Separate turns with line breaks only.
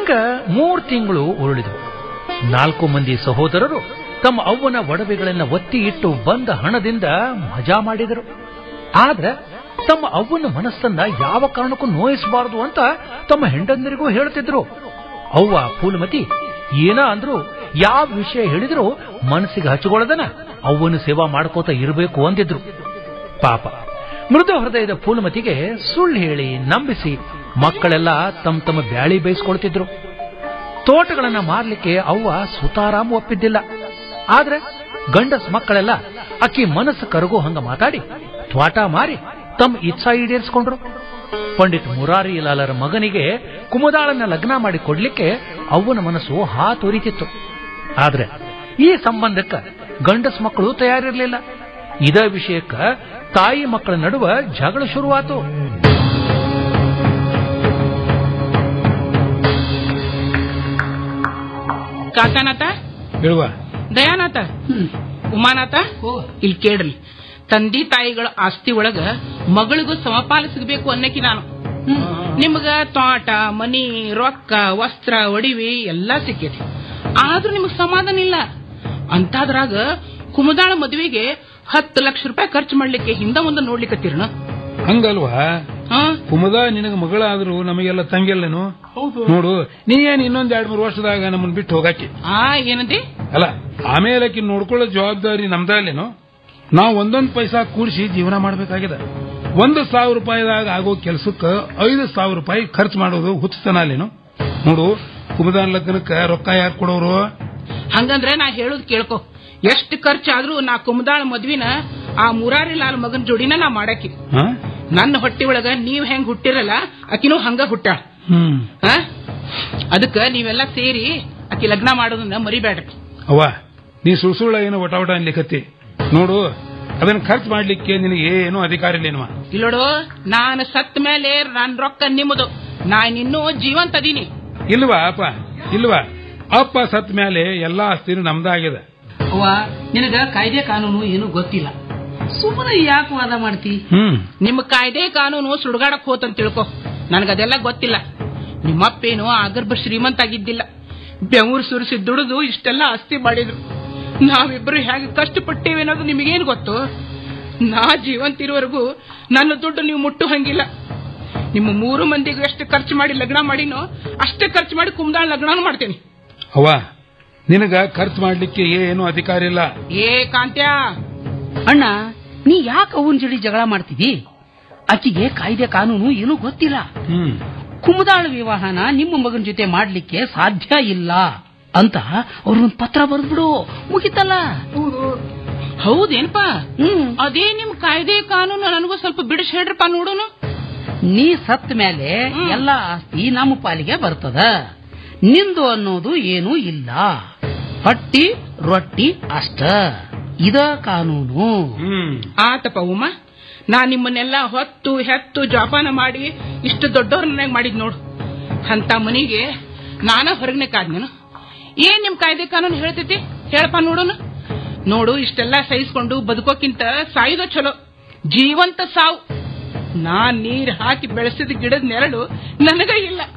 ಹಿಂಗ ಮೂರ್ ತಿಂಗಳು ಉರುಳಿದವು ನಾಲ್ಕು ಮಂದಿ ಸಹೋದರರು ತಮ್ಮ ಅವ್ವನ ಒಡವೆಗಳನ್ನ ಒತ್ತಿ ಇಟ್ಟು ಬಂದ ಹಣದಿಂದ ಮಜಾ ಮಾಡಿದರು ಆದ್ರೆ ತಮ್ಮ ಅವ್ವನ ಮನಸ್ಸನ್ನ ಯಾವ ಕಾರಣಕ್ಕೂ ನೋಯಿಸಬಾರದು ಅಂತ ತಮ್ಮ ಹೆಂಡಂದರಿಗೂ ಹೇಳ್ತಿದ್ರು ಅವ್ವ ಫೂಲಮತಿ ಏನ ಅಂದ್ರು ಯಾವ ವಿಷಯ ಹೇಳಿದ್ರು ಮನಸ್ಸಿಗೆ ಹಚ್ಕೊಳ್ಳದನ ಅವ್ವನ ಸೇವಾ ಮಾಡ್ಕೋತ ಇರಬೇಕು ಅಂದಿದ್ರು ಪಾಪ ಮೃದು ಹೃದಯದ ಫೂಲಮತಿಗೆ ಸುಳ್ಳು ಹೇಳಿ ನಂಬಿಸಿ ಮಕ್ಕಳೆಲ್ಲ ತಮ್ಮ ತಮ್ಮ ಬ್ಯಾಳಿ ಬೇಯಿಸ್ಕೊಳ್ತಿದ್ರು ತೋಟಗಳನ್ನ ಮಾರ್ಲಿಕ್ಕೆ ಅವ್ವ ಸುತಾರಾಮ್ ಒಪ್ಪಿದ್ದಿಲ್ಲ ಆದ್ರೆ ಗಂಡಸ್ ಮಕ್ಕಳೆಲ್ಲ ಅಕ್ಕಿ ಮನಸ್ಸು ಕರಗೋ ಹಂಗ ಮಾತಾಡಿ ತ್ವಾಟ ಮಾರಿ ತಮ್ಮ ಇಚ್ಛಾ ಈಡೇರಿಸಿಕೊಂಡ್ರು ಪಂಡಿತ್ ಮುರಾರಿ ಲಾಲರ ಮಗನಿಗೆ ಕುಮದಾಳನ್ನ ಲಗ್ನ ಮಾಡಿ ಕೊಡ್ಲಿಕ್ಕೆ ಅವ್ವನ ಮನಸ್ಸು ಹಾತೊರಿತಿತ್ತು ಆದ್ರೆ ಈ ಸಂಬಂಧಕ್ಕ ಗಂಡಸ್ ಮಕ್ಕಳು ತಯಾರಿರ್ಲಿಲ್ಲ ಇದ ವಿಷಯಕ್ಕ ತಾಯಿ ಮಕ್ಕಳ ನಡುವ ಜಗಳ ಶುರುವಾತು
ಕಾಕಾನಾಥ
ಹೇಳುವ
ದಯಾನಾಥ ಉಮಾನಾಥ ಇಲ್ಲಿ ಕೇಳ್ರಿ ತಂದೆ ತಾಯಿಗಳ ಆಸ್ತಿ ಒಳಗ ಮಗಳಿಗೂ ಸಮಪಾಲು ಸಿಗಬೇಕು ಅನ್ನಕ್ಕೆ ನಾನು ನಿಮ್ಗ ತೋಟ ಮನಿ ರೊಕ್ಕ ವಸ್ತ್ರ ಒಡಿವಿ ಎಲ್ಲಾ ಸಿಕ್ಕೈತಿ ಆದ್ರೂ ನಿಮಗ್ ಸಮಾಧಾನ ಇಲ್ಲ ಅಂತಾದ್ರಾಗ ಕುಮದಾಳ ಮದುವೆಗೆ ಹತ್ತು ಲಕ್ಷ ರೂಪಾಯಿ ಖರ್ಚು ಮಾಡ್ಲಿಕ್ಕೆ ಹಿಂದ ಮುಂದೆ ನೋಡ್ಲಿಕ್ಕತ್ತೀರಣ
ಹಂಗಲ್ವಾ
ಹಾ
ಕುಮದ ನಿನಗ ಮಗಳಾದ್ರು ನಮಗೆಲ್ಲ ತಂಗಿಯಲ್ಲೇನು ನೋಡು ನೀ ಏನ್ ಇನ್ನೊಂದ್ ಎರಡ್ ಮೂರು ವರ್ಷದಾಗ ನಮ್ಮನ್ ಬಿಟ್ಟು ಹೋಗಾಕಿ
ಆ ಏನಂದಿ
ಅಲ್ಲ ಆಮೇಲೆ ಆಕಿ ನೋಡ್ಕೊಳ್ಳೋ ಜವಾಬ್ದಾರಿ ನಮ್ದಲ್ಲೇನು ನಾವು ಒಂದೊಂದ್ ಪೈಸಾ ಕೂಡಿಸಿ ಜೀವನ ಮಾಡ್ಬೇಕಾಗಿದೆ ಒಂದು ಸಾವಿರ ರೂಪಾಯಿದಾಗ ಆಗೋ ಕೆಲ್ಸಕ್ಕ ಐದು ಸಾವಿರ ರೂಪಾಯಿ ಖರ್ಚು ಮಾಡೋದು ಹುಚ್ಚತನ ಅಲ್ಲೇನು ನೋಡು ಕುಮದಾನ್ ಲಗ್ನಕ್ಕ ರೊಕ್ಕ ಯಾರು ಕೊಡೋರು
ಹಂಗಂದ್ರೆ ನಾ ಹೇಳುದ್ ಕೇಳ್ಕೊ ಎಷ್ಟು ಖರ್ಚಾದ್ರೂ ನಾ ಕುಮದಾಳ ಮದ್ವಿನ ಆ ಮುರಾರಿ ಲಾಲ್ ಮಗನ್ ಜೋಡಿನ ನಾ ಮಾಡಾಕಿ
ಹಾ?
ನನ್ನ ಹೊಟ್ಟಿ ಒಳಗ ನೀವ್ ಹೆಂಗ್ ಹುಟ್ಟಿರಲ್ಲ ಆಕಿನೂ ಹಂಗ ಹುಟ್ಟಾಳ
ಹ್ಮ್
ಆ? ಅದಕ್ಕ ನೀವೆಲ್ಲ ಸೇರಿ ಆಕಿ ಲಗ್ನ ಮಾಡೋದನ್ನ ಮರಿಬೇಡ್ರಿ
ಅವ್ವ ನೀ ಸುಳ್ ಸುಳ್ಳ ಏನೋ ಒಟ ಒಟ ಅನ್ಲಿಕತ್ತಿ ನೋಡು ಅದನ್ನ ಖರ್ಚು ಮಾಡ್ಲಿಕ್ಕೆ ನಿನಗೆ ಏನು ಅಧಿಕಾರ ಇಲ್ಲೇನುವ
ಇಲ್ಲೋಡು ನಾನು ಸತ್ ಮೇಲೆ ನನ್ ರೊಕ್ಕ ನಿಮ್ಮದು ನಾನ್ ಇನ್ನೂ ಜೀವಂತ ಅದೀನಿ
ಇಲ್ವಾ ಅಪ್ಪ ಇಲ್ವಾ ಅಪ್ಪ ಸತ್ ಮೇಲೆ ಎಲ್ಲಾ ಆಸ್ತಿನೂ ನಮ್ದಾಗಿದೆ
ಅವ್ವ ನಿನಗ ಕಾಯ್ದೆ ಕಾನೂನು ಏನು ಗೊತ್ತಿಲ್ಲ ಸುಮ್ಮನೆ ಯಾಕೆ ವಾದ ಮಾಡ್ತಿ
ಹ್ಮ್
ನಿಮ್ಮ ಕಾಯ್ದೆ ಕಾನೂನು ಸುಡ್ಗಾಡಕ್ ಹೋತಂತ ತಿಳ್ಕೊ ನನಗದೆಲ್ಲ ಗೊತ್ತಿಲ್ಲ ನಿಮ್ಮಪ್ಪೇನು ಆಗರ್ಭ ಶ್ರೀಮಂತ ಆಗಿದ್ದಿಲ್ಲ ಬೆವರು ಸುರಿಸಿ ದುಡಿದು ಇಷ್ಟೆಲ್ಲ ಆಸ್ತಿ ಮಾಡಿದ್ರು ನಾವಿಬ್ರು ಹೇಗೆ ಕಷ್ಟಪಟ್ಟೇವೆ ಅನ್ನೋದು ನಿಮಗೇನು ಗೊತ್ತು ನಾ ಜೀವಂತಿರುವವರೆಗೂ ನನ್ನ ದುಡ್ಡು ನೀವು ಮುಟ್ಟು ಹಂಗಿಲ್ಲ ನಿಮ್ಮ ಮೂರು ಮಂದಿಗೂ ಎಷ್ಟು ಖರ್ಚು ಮಾಡಿ ಲಗ್ನ ಮಾಡಿನೋ ಅಷ್ಟೇ ಖರ್ಚು ಮಾಡಿ ಕುಮ್ದಾಳ್ ಲಗ್ನ ಮಾಡ್ತೇನೆ
ಅವ್ವ ನಿನಗ ಖರ್ಚು ಮಾಡ್ಲಿಕ್ಕೆ ಏನು ಅಧಿಕಾರ ಇಲ್ಲ
ಏ ಕಾಂತ್ಯಾ
ಅಣ್ಣ ನೀ ಯಾಕೆ ಅವನ್ ಜೋಡಿ ಜಗಳ ಮಾಡ್ತಿದಿ ಆಕಿಗೆ ಕಾಯ್ದೆ ಕಾನೂನು ಏನು ಗೊತ್ತಿಲ್ಲ
ಹ್ಮ್
ಕುಮದಾಳ ವಿವಾಹನ ನಿಮ್ಮ ಮಗನ ಜೊತೆ ಮಾಡ್ಲಿಕ್ಕೆ ಸಾಧ್ಯ ಇಲ್ಲ ಅಂತ ಅವ್ರೊಂದ್ ಪತ್ರ ಬರೆದ್ಬಿಡು ಮುಗಿತಲ್ಲ
ಹೌದೇನ್ಪಾ
ಹ್ಮ್
ಅದೇ ನಿಮ್ ಕಾಯ್ದೆ ಕಾನೂನು ನನಗೂ ಸ್ವಲ್ಪ ಬಿಡಿಸಿ ಹೇಳ್ರಪ್ಪ ನೋಡೋಣ
ನೀ ಸತ್ ಮೇಲೆ
ಹ್ಮ್.
ಎಲ್ಲ ಆಸ್ತಿ ನಮ್ಮ ಪಾಲಿಗೆ ಬರ್ತದ ನಿಂದು ಅನ್ನೋದು ಏನೂ ಇಲ್ಲ ಹೊಟ್ಟಿ ರೊಟ್ಟಿ ಅಷ್ಟ ಇದ ಕಾನೂನು
ಹ್ಮ್
ಆತಪ್ಪ ಉಮ್ಮ ನಾ ನಿಮ್ಮನ್ನೆಲ್ಲ ಹೊತ್ತು ಹೆತ್ತು ಜೋಪಾನ ಮಾಡಿ ಇಷ್ಟು ದೊಡ್ಡವ್ರನ್ನಾಗ ಮಾಡಿದ್ ನೋಡು ಅಂತ ಮನಿಗೆ ನಾನ ಹೊರಗನೆ ಕಾದ್ನೇನು ಏನ್ ನಿಮ್ ಕಾಯ್ದೆ ಕಾನೂನು ಹೇಳ್ತೈತಿ ಹೇಳಪ್ಪ ನೋಡೋಣ ನೋಡು ಇಷ್ಟೆಲ್ಲ ಸಹಿಸ್ಕೊಂಡು ಬದುಕೋಕ್ಕಿಂತ ಸಾಯುದ ಚಲೋ ಜೀವಂತ ಸಾವು ನಾ ನೀರ್ ಹಾಕಿ ಬೆಳೆಸಿದ ಗಿಡದ ನೆರಳು ನನಗ ಇಲ್ಲ